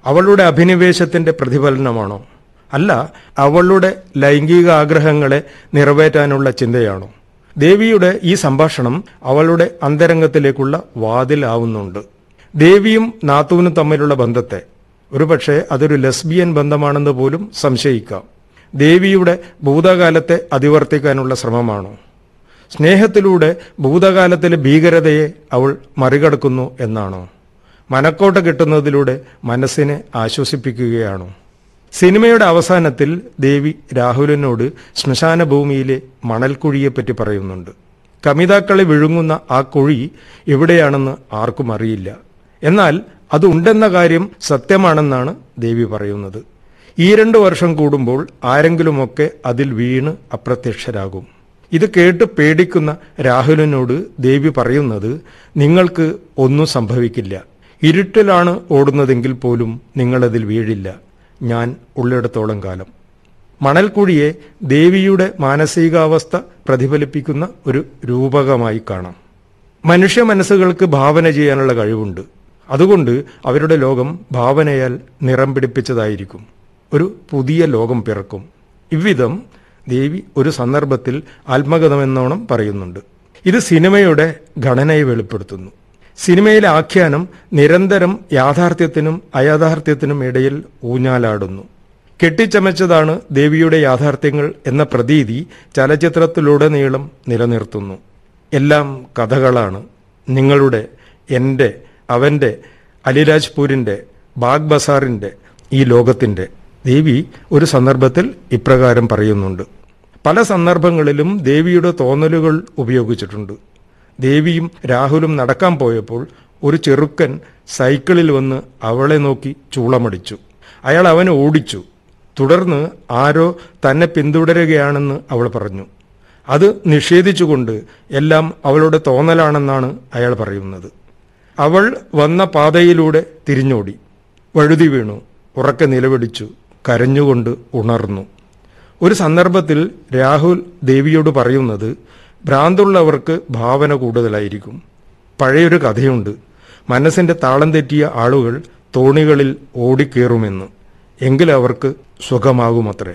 അവളുടെ അഭിനിവേശത്തിന്റെ പ്രതിഫലനമാണോ അല്ല അവളുടെ ലൈംഗിക ആഗ്രഹങ്ങളെ നിറവേറ്റാനുള്ള ചിന്തയാണോ ദേവിയുടെ ഈ സംഭാഷണം അവളുടെ അന്തരംഗത്തിലേക്കുള്ള വാതിലാവുന്നുണ്ട് ദേവിയും നാത്തൂനും തമ്മിലുള്ള ബന്ധത്തെ ഒരുപക്ഷെ അതൊരു ലെസ്ബിയൻ ബന്ധമാണെന്ന് പോലും സംശയിക്കാം ദേവിയുടെ ഭൂതകാലത്തെ അതിവർത്തിക്കാനുള്ള ശ്രമമാണോ സ്നേഹത്തിലൂടെ ഭൂതകാലത്തിലെ ഭീകരതയെ അവൾ മറികടക്കുന്നു എന്നാണോ മനക്കോട്ട കിട്ടുന്നതിലൂടെ മനസ്സിനെ ആശ്വസിപ്പിക്കുകയാണോ സിനിമയുടെ അവസാനത്തിൽ ദേവി രാഹുലിനോട് ശ്മശാന ഭൂമിയിലെ മണൽക്കുഴിയെപ്പറ്റി പറയുന്നുണ്ട് കമിതാക്കളെ വിഴുങ്ങുന്ന ആ കുഴി എവിടെയാണെന്ന് ആർക്കും അറിയില്ല എന്നാൽ അത് ഉണ്ടെന്ന കാര്യം സത്യമാണെന്നാണ് ദേവി പറയുന്നത് ഈ രണ്ടു വർഷം കൂടുമ്പോൾ ആരെങ്കിലുമൊക്കെ അതിൽ വീണ് അപ്രത്യക്ഷരാകും ഇത് കേട്ട് പേടിക്കുന്ന രാഹുലിനോട് ദേവി പറയുന്നത് നിങ്ങൾക്ക് ഒന്നും സംഭവിക്കില്ല ഇരുട്ടിലാണ് ഓടുന്നതെങ്കിൽ പോലും നിങ്ങളതിൽ വീഴില്ല ഞാൻ ഉള്ളിടത്തോളം കാലം മണൽക്കുഴിയെ ദേവിയുടെ മാനസികാവസ്ഥ പ്രതിഫലിപ്പിക്കുന്ന ഒരു രൂപകമായി കാണാം മനുഷ്യ മനസ്സുകൾക്ക് ഭാവന ചെയ്യാനുള്ള കഴിവുണ്ട് അതുകൊണ്ട് അവരുടെ ലോകം ഭാവനയാൽ നിറം പിടിപ്പിച്ചതായിരിക്കും ഒരു പുതിയ ലോകം പിറക്കും ഇவ்விധം ദേവി ഒരു സന്ദർഭത്തിൽ ആത്മകഥമെന്നോണം പറയുന്നുണ്ട് ഇത് സിനിമയുടെ ഘടനയെ വെളിപ്പെടുത്തുന്നു സിനിമയിലെ ആഖ്യാനം നിരന്തരം യാഥാർത്ഥ്യത്തിനും അയാഥാർത്ഥ്യത്തിനും ഇടയിൽ ഊഞ്ഞാലാടുന്നു കെട്ടിച്ചമച്ചതാണ് ദേവിയുടെ യാഥാർത്ഥ്യങ്ങൾ എന്ന പ്രതീതി ചലച്ചിത്രത്തിലുടനീളം നിലനിർത്തുന്നു എല്ലാം കഥകളാണ് നിങ്ങളുടെ എൻ്റെ അവൻ്റെ അലിരാജ്പൂരിൻ്റെ ബാഗ് ബസാറിൻ്റെ ഈ ലോകത്തിൻ്റെ ദേവി ഒരു സന്ദർഭത്തിൽ ഇപ്രകാരം പറയുന്നുണ്ട് പല സന്ദർഭങ്ങളിലും ദേവിയുടെ തോന്നലുകൾ ഉപയോഗിച്ചിട്ടുണ്ട് ദേവിയും രാഹുലും നടക്കാൻ പോയപ്പോൾ ഒരു ചെറുക്കൻ സൈക്കിളിൽ വന്ന് അവളെ നോക്കി ചൂളമടിച്ചു അയാൾ അവനെ ഓടിച്ചു തുടർന്ന് ആരോ തന്നെ പിന്തുടരുകയാണെന്ന് അവൾ പറഞ്ഞു അത് നിഷേധിച്ചുകൊണ്ട് എല്ലാം അവളുടെ തോന്നലാണെന്നാണ് അയാൾ പറയുന്നത് അവൾ വന്ന പാതയിലൂടെ തിരിഞ്ഞോടി വഴുതി വീണു ഉറക്കെ നിലവിളിച്ചു കരഞ്ഞുകൊണ്ട് ഉണർന്നു ഒരു സന്ദർഭത്തിൽ രാഹുൽ ദേവിയോട് പറയുന്നത് ഭ്രാന്തുള്ളവർക്ക് ഭാവന കൂടുതലായിരിക്കും പഴയൊരു കഥയുണ്ട് മനസ്സിന്റെ താളം തെറ്റിയ ആളുകൾ തോണികളിൽ ഓടിക്കേറുമെന്ന് എങ്കിൽ അവർക്ക് സുഖമാകുമത്രേ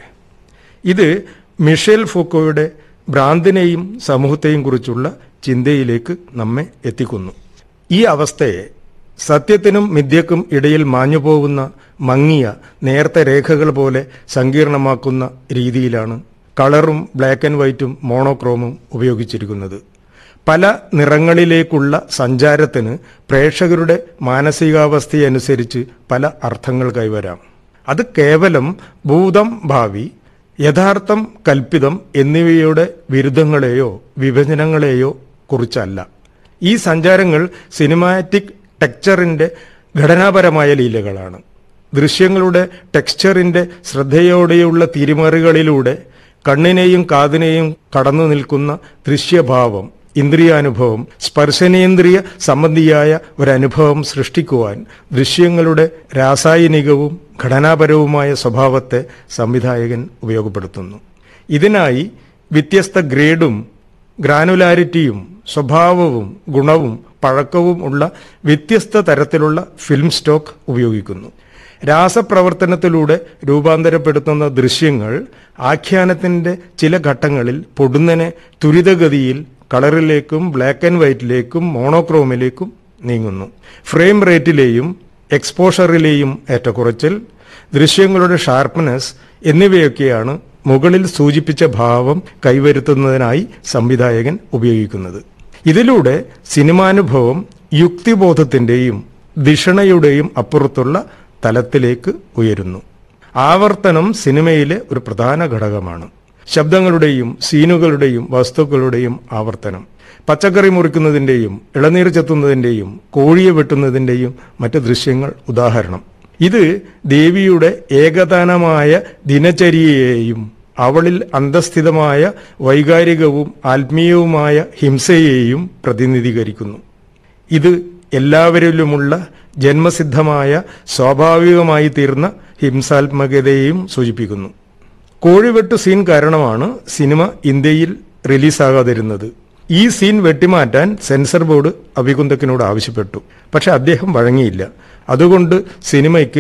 ഇത് മിഷേൽ ഫൂക്കോയുടെ ഭ്രാന്തിനെയും സമൂഹത്തെയും കുറിച്ചുള്ള ചിന്തയിലേക്ക് നമ്മെ എത്തിക്കുന്നു ഈ അവസ്ഥയെ സത്യത്തിനും മിഥ്യക്കും ഇടയിൽ മാഞ്ഞുപോകുന്ന മങ്ങിയ നേർത്ത രേഖകൾ പോലെ സങ്കീർണമാക്കുന്ന രീതിയിലാണ് കളറും ബ്ലാക്ക് ആൻഡ് വൈറ്റും മോണോക്രോമും ഉപയോഗിച്ചിരിക്കുന്നത് പല നിറങ്ങളിലേക്കുള്ള സഞ്ചാരത്തിന് പ്രേക്ഷകരുടെ മാനസികാവസ്ഥയനുസരിച്ച് പല അർത്ഥങ്ങൾ കൈവരാം അത് കേവലം ഭൂതം ഭാവി യഥാർത്ഥം കൽപ്പിതം എന്നിവയുടെ വിരുദ്ധങ്ങളെയോ വിഭജനങ്ങളെയോ കുറിച്ചല്ല ഈ സഞ്ചാരങ്ങൾ സിനിമാറ്റിക് ടെക്ചറിന്റെ ഘടനാപരമായ ലീലകളാണ് ദൃശ്യങ്ങളുടെ ടെക്സ്ചറിന്റെ ശ്രദ്ധയോടെയുള്ള തിരിമറികളിലൂടെ കണ്ണിനെയും കാതിനെയും കടന്നു നിൽക്കുന്ന ദൃശ്യഭാവം ഇന്ദ്രിയാനുഭവം സ്പർശനേന്ദ്രിയ സംബന്ധിയായ ഒരനുഭവം സൃഷ്ടിക്കുവാൻ ദൃശ്യങ്ങളുടെ രാസായനികവും ഘടനാപരവുമായ സ്വഭാവത്തെ സംവിധായകൻ ഉപയോഗപ്പെടുത്തുന്നു ഇതിനായി വ്യത്യസ്ത ഗ്രേഡും ഗ്രാനുലാരിറ്റിയും സ്വഭാവവും ഗുണവും പഴക്കവും ഉള്ള വ്യത്യസ്ത തരത്തിലുള്ള ഫിലിം സ്റ്റോക്ക് ഉപയോഗിക്കുന്നു രാസപ്രവർത്തനത്തിലൂടെ രൂപാന്തരപ്പെടുത്തുന്ന ദൃശ്യങ്ങൾ ആഖ്യാനത്തിന്റെ ചില ഘട്ടങ്ങളിൽ പൊടുന്നനെ ത്വരിതഗതിയിൽ കളറിലേക്കും ബ്ലാക്ക് ആൻഡ് വൈറ്റിലേക്കും മോണോക്രോമിലേക്കും നീങ്ങുന്നു ഫ്രെയിം റേറ്റിലെയും എക്സ്പോഷറിലെയും ഏറ്റക്കുറച്ചിൽ ദൃശ്യങ്ങളുടെ ഷാർപ്പ്നെസ് എന്നിവയൊക്കെയാണ് മുകളിൽ സൂചിപ്പിച്ച ഭാവം കൈവരുത്തുന്നതിനായി സംവിധായകൻ ഉപയോഗിക്കുന്നത് ഇതിലൂടെ സിനിമാനുഭവം യുക്തിബോധത്തിന്റെയും ധിഷണയുടെയും അപ്പുറത്തുള്ള തലത്തിലേക്ക് ഉയരുന്നു ആവർത്തനം സിനിമയിലെ ഒരു പ്രധാന ഘടകമാണ് ശബ്ദങ്ങളുടെയും സീനുകളുടെയും വസ്തുക്കളുടെയും ആവർത്തനം പച്ചക്കറി മുറിക്കുന്നതിന്റെയും ഇളനീർ ചെത്തുന്നതിന്റെയും കോഴിയെ വെട്ടുന്നതിന്റെയും മറ്റ് ദൃശ്യങ്ങൾ ഉദാഹരണം ഇത് ദേവിയുടെ ഏകതാനമായ ദിനചര്യയെയും അവളിൽ അന്തസ്ഥിതമായ വൈകാരികവും ആത്മീയവുമായ ഹിംസയെയും പ്രതിനിധീകരിക്കുന്നു ഇത് എല്ലാവരിലുമുള്ള ജന്മസിദ്ധമായ സ്വാഭാവികമായി തീർന്ന ഹിംസാത്മകതയെയും സൂചിപ്പിക്കുന്നു കോഴിവെട്ട് സീൻ കാരണമാണ് സിനിമ ഇന്ത്യയിൽ റിലീസാകാതിരുന്നത് ഈ സീൻ വെട്ടിമാറ്റാൻ സെൻസർ ബോർഡ് അഭികുന്തക്കിനോട് ആവശ്യപ്പെട്ടു പക്ഷെ അദ്ദേഹം വഴങ്ങിയില്ല അതുകൊണ്ട് സിനിമയ്ക്ക്